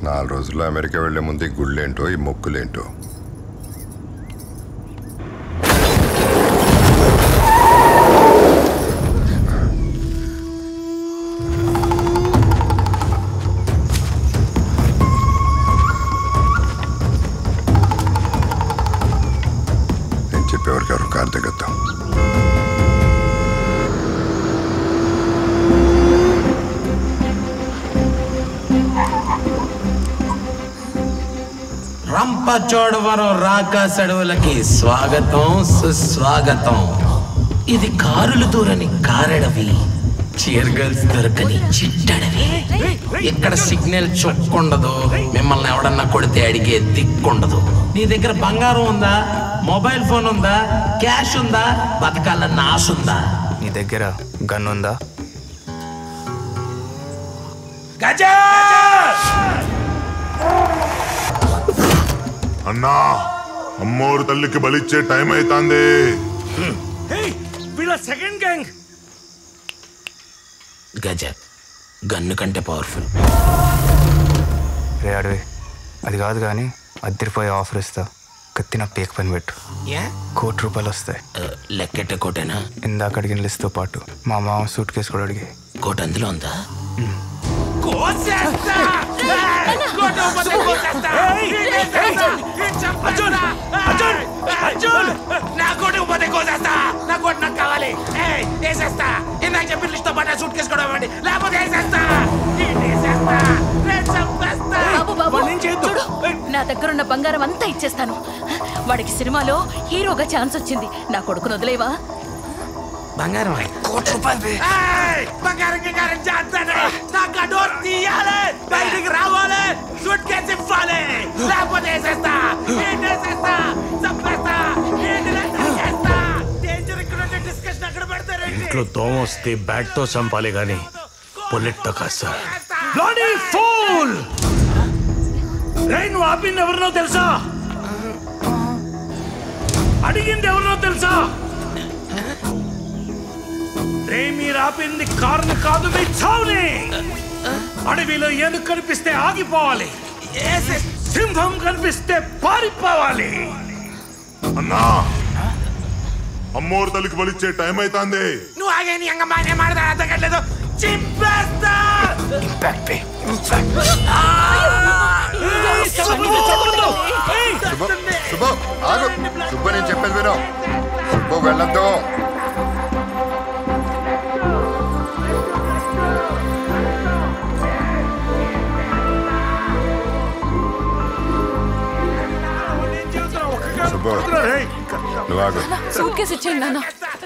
నాలుగు రోజుల్లో అమెరికా వెళ్లే ముందు ఈ గుళ్ళేంటో ఈ మొక్కులేంటో నేను చెప్పేవారికి ఎవరు కారు దిగద్దాం రంపచోడవరం రాకాస్ అడవులకి స్వాగతం సుస్వాగతం ఇది కారులు దూరని కారడవి చీర్ గర్ల్స్ దొరకని చిట్టడవి ఇక్కడ సిగ్నల్ చొక్కుండదు మిమ్మల్ని ఎవడన్నా కొడితే అడిగే దిక్కుండదు నీ దగ్గర బంగారం ఉందా మొబైల్ ఫోన్ ఉందా క్యాష్ ఉందా బతకాలన్న ఆశ ఉందా నీ దగ్గర గన్ ఉందా గజా అన్నా అమ్మోరు తల్లికి బలిచ్చే టైం అవుతాంది వీళ్ళ సెకండ్ గ్యాంగ్ గజ గన్ను కంటే పవర్ఫుల్ రే అడవి అది కాదు కానీ అద్దరిపోయే ఆఫర్ ఇస్తా కత్తి నా పేక పని పెట్టు కోటి రూపాయలు వస్తాయి లెక్కెట్టే కోటేనా ఇందాక అడిగిన లిస్ట్తో పాటు మా మామ సూట్ కేసు కూడా అడిగి కోట అందులో ఉందా కోసేస్తా కోట ఉపదే కోసేస్తా అర్జున్ అర్జున్ అర్జున్ నా కోట ఉపదే కోసేస్తా నా కోట నాకు కావాలి ఏయ్ వేసేస్తా ఇందాక చెప్పిన లిస్ట్ తో పాటు సూట్ కేసు కూడా ఇవ్వండి లేకపోతే వేసేస్తా వేసేస్తా నేను చంపేస్తా బాబు బాబు చూడు నా దగ్గర ఉన్న బంగారం అంతా ఇచ్చేస్తాను వాడికి సినిమాలో హీరోగా ఛాన్స్ వచ్చింది నా కొడుకును వదిలేవా బంగారం కోటి రూపాయలు బంగారం గింగారం చేస్తానే నాకు ఆ డోర్ తీయాలి బయటికి రావాలి సూట్ కేసు ఇవ్వాలి లేకపోతే వేసేస్తా ఏంటి వేసేస్తా చంపేస్తా ఏంటి చేస్తా డేంజర్ ఇక్కడ డిస్కషన్ అక్కడ పెడతారండి ఇంట్లో దోమ వస్తే బ్యాట్ తో చంపాలి గాని బుల్లెట్ తో కాదు సార్ బ్లడీ ఫూల్ రేయ్ నువ్వు ఆపింది ఎవరినో తెలుసా అడిగింది ఎవరినో తెలుసా రే మీరు ఆపింది కారుని కాదు మీ చావుని అడవిలో ఏనుగు కనిపిస్తే ఆగిపోవాలి సింహం కనిపిస్తే పారిపోవాలి అన్నా అమ్మోరు తల్లికి బలిచ్చే టైం అవుతాంది నువ్వు ఆగే నీ అంగ మానే మాడదా అర్థగట్లేదు చింపేస్తా శుభ శుభ ఆగు శుభ నేను చెప్పేది విను శుభ వెళ్ళొద్దు శుభ నువ్వు ఆగు సూట్ కేసు ఇచ్చేయండి నాన్న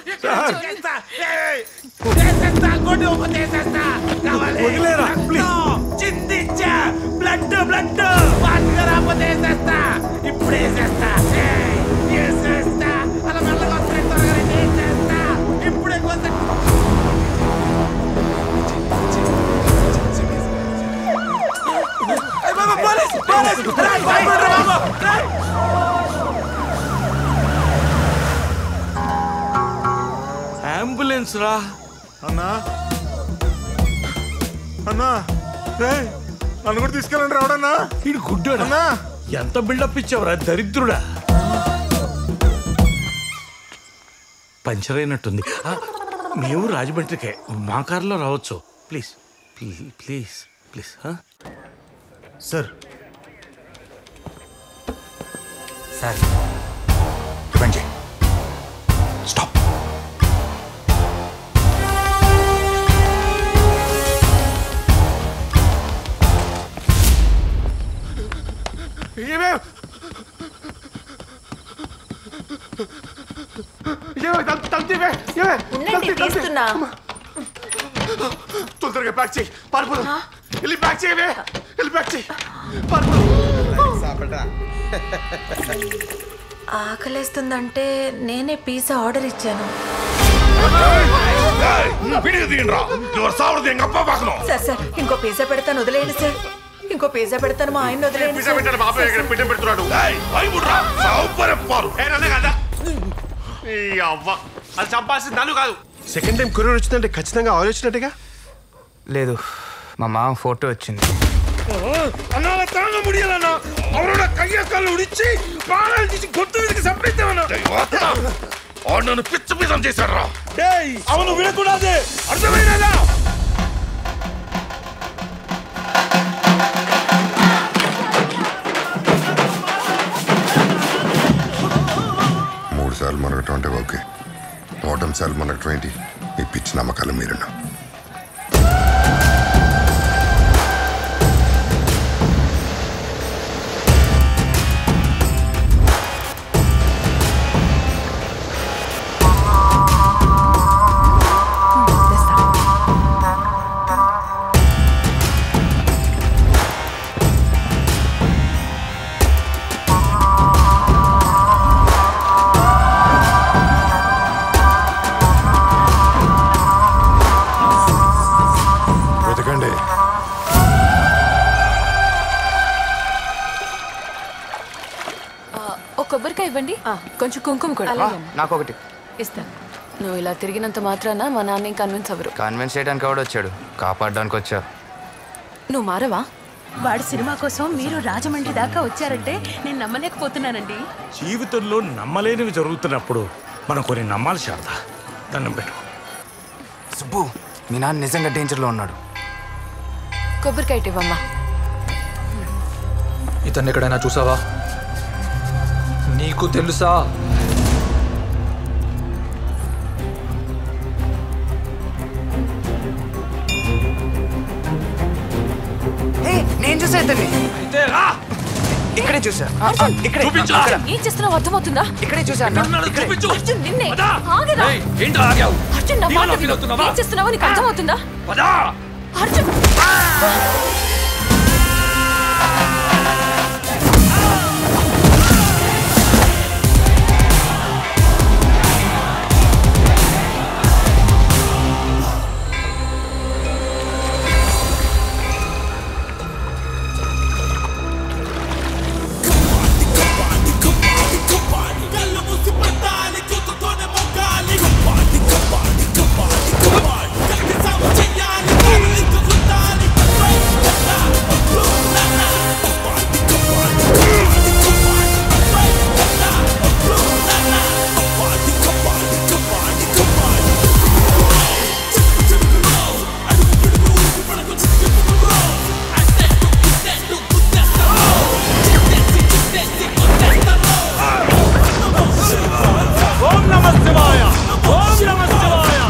వదిలేరా చిందించా బ్లడ్ బ్లడ్ వాటిగా రాకపోతే వేసేస్తా ఇప్పుడు వేసేస్తా ఏయ్, వేసేస్తా అలా మెల్లగా వస్తాయి త్వరగా రండి, వేసేస్తా ఇప్పుడే కొంచెం పోలీస్ పోలీస్ రాయ్ భయపడరా బాబు రాయ్ అంబులెన్స్ రా అన్నా అన్నా రే నన్ను కూడా తీసుకెళ్ళండి రావడన్నా ఇది గుడ్డోడా అన్నా ఎంత బిల్డప్ ఇచ్చావురా దరిద్రుడా పంచర్ అయినట్టుంది ఆ, మేము రాజమండ్రికే మా కారులో రావచ్చు please please please please sir sir revenge చేయి. స్టాప్ ఉండండి తీస్తున్నా తొందరగా ప్యాక్ చేయి పారిపోదు వెళ్ళి ప్యాక్ చేయవే వెళ్ళి ప్యాక్ చేయి ఆకలేస్తుందంటే నేనే పిజ్జా ఆర్డర్ ఇచ్చాను సార్ సార్ ఇంకో పిజ్జా పెడతాను వదిలేయండి సార్ ఇంకో పిజ్జా పెడతాను మా ఆయన వదిలేయండి సార్. అది చంపాల్సింది నన్ను కాదు సెకండ్ టైం కొరియర్ వచ్చిందంటే ఖచ్చితంగా ఆయిల్ వచ్చినట్టుగా లేదు మా మామ ఫోటో వచ్చింది அண்ணால தாங்க முடியலண்ணா அவரோட கைய கால உடிச்சு பாலால் తీసి గొంతు మీదకి చంపేద్దామన్నా నన్ను పిచ్చ పిచ్చం చేశారా డేయ్ అవను వినకూడదు అర్థమైనదా మూడు సార్లు మనకటం అంటే ఓకే ఓటమి సార్లు మనకటం ఏంటి మీ పిచ్చి నమ్మకాలు మీరున్నా వెతకండి ఒక కొబ్బరికాయ ఇవ్వండి కొంచెం కుంకుమ కూడా నాకు ఒకటి ఇస్తాను నువ్వు ఇలా తిరిగినంత మాత్రాన మా నాన్న కన్విన్స్ అవ్వరు కన్విన్స్ చేయడానికి కూడా వచ్చాడు కాపాడడానికి వచ్చా నువ్వు మారవా వాడి సినిమా కోసం మీరు రాజమండ్రి దాకా వచ్చారంటే నేను నమ్మలేకపోతున్నానండి జీవితంలో నమ్మలేనివి జరుగుతున్నప్పుడు మనం కొన్ని నమ్మాలి శారదా దండం పెట్టు సుబ్బు మీ నాన్న నిజంగా డేంజర్లో ఉన్నాడు కొబ్బరికాయ ఇటు ఇవ్వమ్మా ఇతన్ని ఎక్కడైనా చూసావా నీకు తెలుసా నేను చూసా ఇతన్ని ఇక్కడే చూసా ఇక్కడే ఇక్కడ. ఏం చేస్తున్నావు అర్థమవుతుందా ఇక్కడే చూసా అన్న. ఇక్కడే. అర్జున్ నిన్నే ఆగరా అర్జున్ నా మాట విను. ఏం చేస్తున్నావో నీకు అర్థమవుతుందా అర్జున్ ఓం నమ శివాయ ఓం నమ శివాయ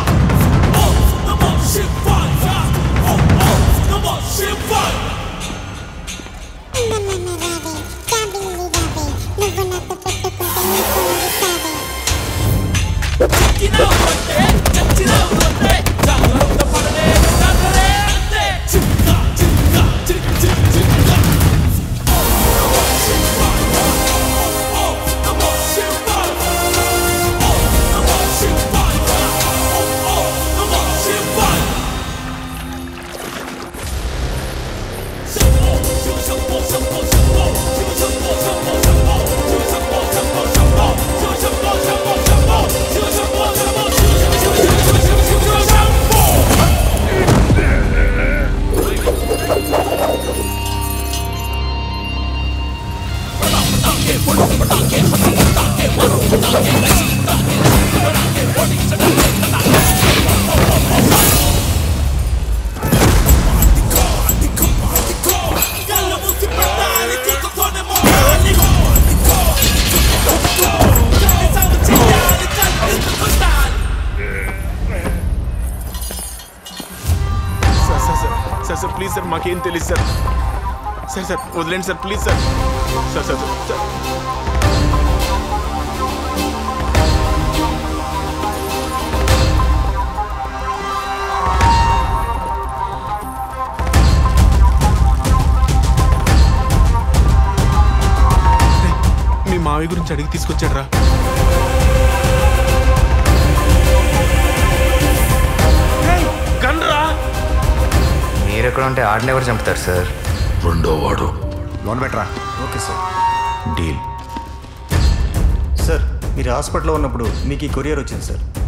sir sir sir sir sir please sir మాకేం తెలియదు సార్ సార్ సార్ వదిలేండి sir please sir sir sir sir sir మీ మావి గురించి అడిగి తీసుకొచ్చాడు రా గన్రా మీరు ఎక్కడ ఉంటే ఆడిని ఎవరు చంపుతారు సార్ రెండో వాడు లోన్ బెటరా ఓకే సార్ డీల్ సార్ మీరు హాస్పిటల్లో ఉన్నప్పుడు మీకు ఈ కొరియర్ వచ్చింది సార్